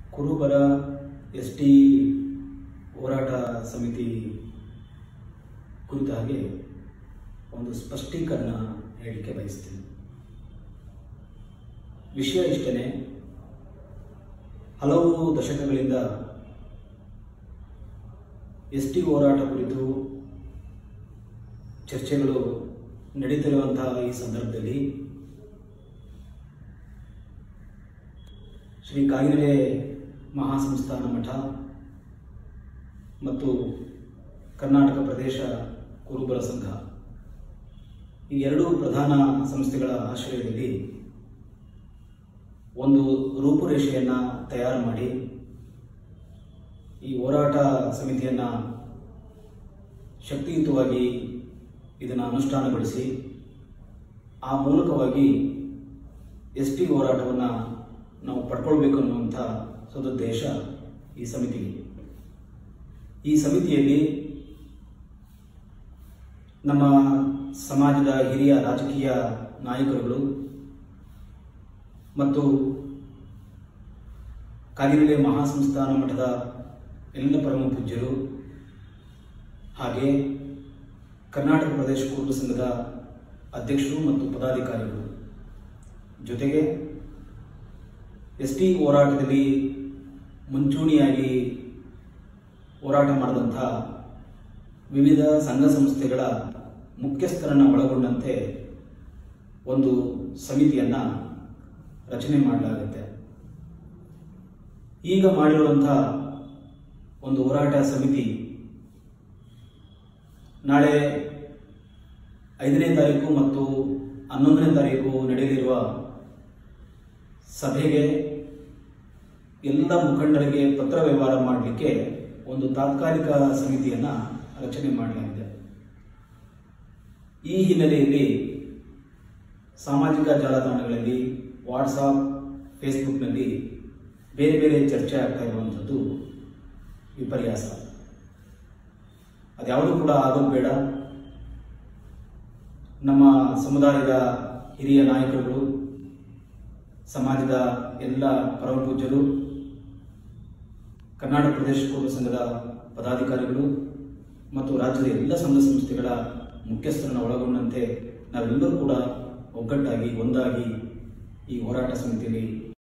ಕುರುಬರ S T ಹೋರಾಟ ಸಮಿತಿ ಕುರಿತ ಹಾಗೆ ಒಂದು ಸ್ಪಷ್ಟೀಕರಣ ಹೇಳಲಿಕ್ಕೆ ಬಯಸ್ತೀನಿ ವಿಷಯ ಇಷ್ಟೇ ಹಲವು ದಶಕಗಳಿಂದ ಎಸ್ ಟಿ ಹೋರಾಟ ಕುರಿತು ಚರ್ಚೆಗಳು ನಡೀತಿರುವಂತಹ ಈ ಸಂದರ್ಭದಲ್ಲಿ ಶ್ರೀ ಕಾಗಿನೆಲೆ ಮಹಾಸಂಸ್ಥಾನ ಮಠ ಮತ್ತು ಕರ್ನಾಟಕ ಪ್ರದೇಶ ಕುರುಬರ ಸಂಘ ಈ ಎರಡೂ ಪ್ರಧಾನ ಸಂಸ್ಥೆಗಳ ಆಶ್ರಯದಲ್ಲಿ ಒಂದು ರೂಪುರೇಷೆಯನ್ನು ತಯಾರು ಮಾಡಿ ಈ ಹೋರಾಟ ಸಮಿತಿಯನ್ನು ಶಕ್ತಿಯುತವಾಗಿ ಇದನ್ನು ಅನುಷ್ಠಾನಗೊಳಿಸಿ ಆ ಮೂಲಕವಾಗಿ ಎಸ್ ಟಿ ಹೋರಾಟವನ್ನು ನಾವು ಪಡ್ಕೊಳ್ಬೇಕು ಅನ್ನುವಂಥ ಸದುದ್ದೇಶ ಈ ಸಮಿತಿಗೆ ಈ ಸಮಿತಿಯಲ್ಲಿ ನಮ್ಮ ಸಮಾಜದ ಹಿರಿಯ ರಾಜಕೀಯ ನಾಯಕರುಗಳು ಮತ್ತು ಕಾಗಿನೆಲೆ ಮಹಾಸಂಸ್ಥಾನ ಮಠದ ಎಲ್ಲ ಪರಮ ಪೂಜ್ಯರು ಹಾಗೆ ಕರ್ನಾಟಕ ಪ್ರದೇಶ ಕುರುಬ ಸಂಘದ ಅಧ್ಯಕ್ಷರು ಮತ್ತು ಪದಾಧಿಕಾರಿಗಳು ಜೊತೆಗೆ ಎಸ್ ಟಿ ಹೋರಾಟದಲ್ಲಿ ಮುಂಚೂಣಿಯಾಗಿ ಹೋರಾಟ ಮಾಡಿದಂಥ ವಿವಿಧ ಸಂಘ ಸಂಸ್ಥೆಗಳ ಮುಖ್ಯಸ್ಥರನ್ನು ಒಳಗೊಂಡಂತೆ ಒಂದು ಸಮಿತಿಯನ್ನು ರಚನೆ ಮಾಡಲಾಗುತ್ತೆ ಈಗ ಮಾಡಿರುವಂಥ ಒಂದು ಹೋರಾಟ ಸಮಿತಿ ನಾಳೆ ಐದನೇ ತಾರೀಕು ಮತ್ತು ಹನ್ನೊಂದನೇ ತಾರೀಕು ನಡೆಯಲಿರುವ ಸಭೆಗೆ ಎಲ್ಲ ಮುಖಂಡರಿಗೆ ಪತ್ರ ವ್ಯವಹಾರ ಮಾಡಲಿಕ್ಕೆ ಒಂದು ತಾತ್ಕಾಲಿಕ ಸಮಿತಿಯನ್ನು ರಚನೆ ಮಾಡಲಾಗಿದೆ ಈ ಹಿನ್ನೆಲೆಯಲ್ಲಿ ಸಾಮಾಜಿಕ ಜಾಲತಾಣಗಳಲ್ಲಿ ವಾಟ್ಸಾಪ್ ಫೇಸ್ಬುಕ್ನಲ್ಲಿ ಬೇರೆ ಬೇರೆ ಚರ್ಚೆ ಆಗ್ತಾ ಇರುವಂಥದ್ದು ವಿಪರ್ಯಾಸ ಅದ್ಯಾವುದೂ ಕೂಡ ಆಗೋದು ಬೇಡ ನಮ್ಮ ಸಮುದಾಯದ ಹಿರಿಯ ನಾಯಕರುಗಳು ಸಮಾಜದ ಎಲ್ಲ ಪರಮಪೂಜ್ಯರು ಕರ್ನಾಟಕ ಪ್ರದೇಶ ಕುರುಬ ಸಂಘದ ಪದಾಧಿಕಾರಿಗಳು ಮತ್ತು ರಾಜ್ಯದ ಎಲ್ಲ ಸಂಘ ಸಂಸ್ಥೆಗಳ ಮುಖ್ಯಸ್ಥರನ್ನು ಒಳಗೊಂಡಂತೆ ನಾವೆಲ್ಲರೂ ಕೂಡ ಒಗ್ಗಟ್ಟಾಗಿ ಒಂದಾಗಿ ಈ ಹೋರಾಟ ಸಮಿತಿಯಲ್ಲಿ